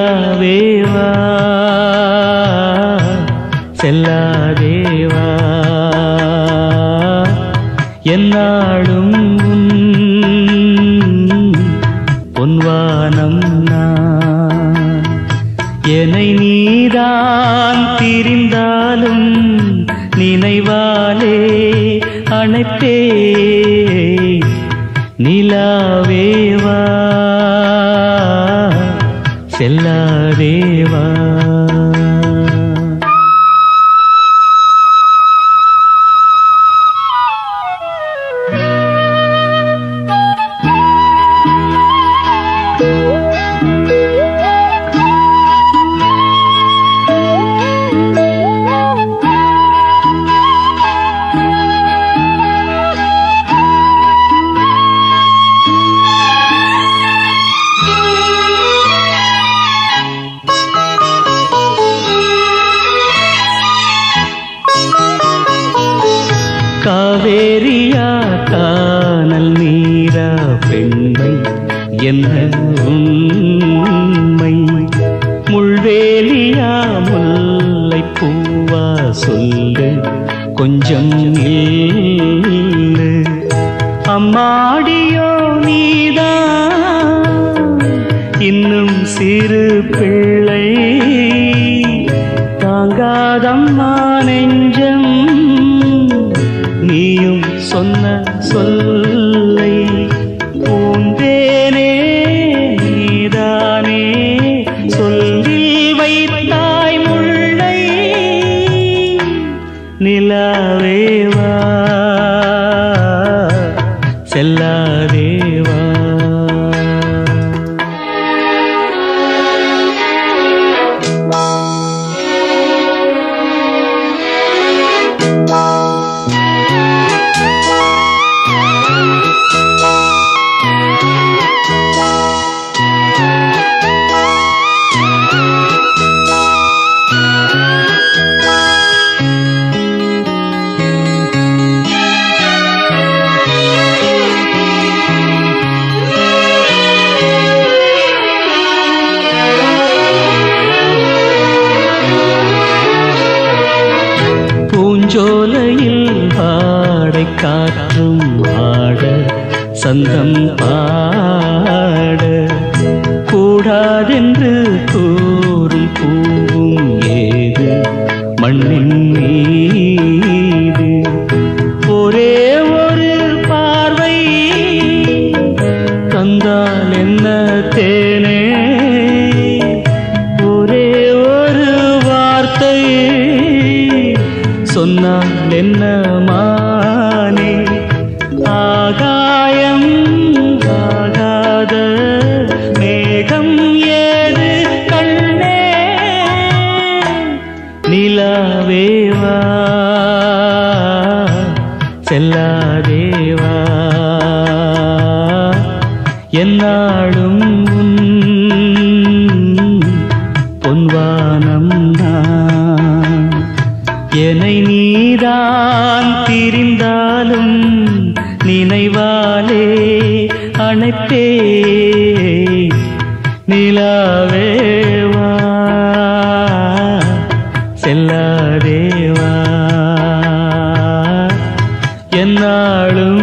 நிலாவேவா செல்லாதேவா என்னாலும் உன் பொன்வானம் நான் என்னை நீதான் திரிந்தாலும் நினைவாலே அணைப்பே நிலாவேவா செல்லாதேவா காவேரியா கானல் நீரா பெண்மை என்ன உண்மை முள்வேலியா முல்லை பூவா சொல்லு கொஞ்சம் நில்லு அம்மாடியோ நீதான் இன்னும் சிறு பிள்ளை தாங்காதம்மா நெஞ்சம் நீயும் சொன்ன சொல்லை பூந்தேனே நீதானே சொல்லில் வைத்தாய் முல்லை நிலாவேவா செல்லாதேவா பூஞ்சோலையில் பாடை காற்றும் ஆட சந்தம் பாட கூடாதென்று கூறும் பூவும் ஏது மண்ணின் மீது ஒரே ஒரு பார்வை தந்தால் என்ன தேனே ஒரே ஒரு வார்த்தை சொன்னால் என்ன மானே ஆகாயம் ஆகாத மேகம் ஏது கண்ணே நிலாவேவா செல்லாதேவா என்னாலும் உன் பொன்வானம் நான் என்னை நீதான் திரிந்தாலும் நினைவாலே அணைப்பே நிலாவேவா செல்லாதேவா என்னாலும்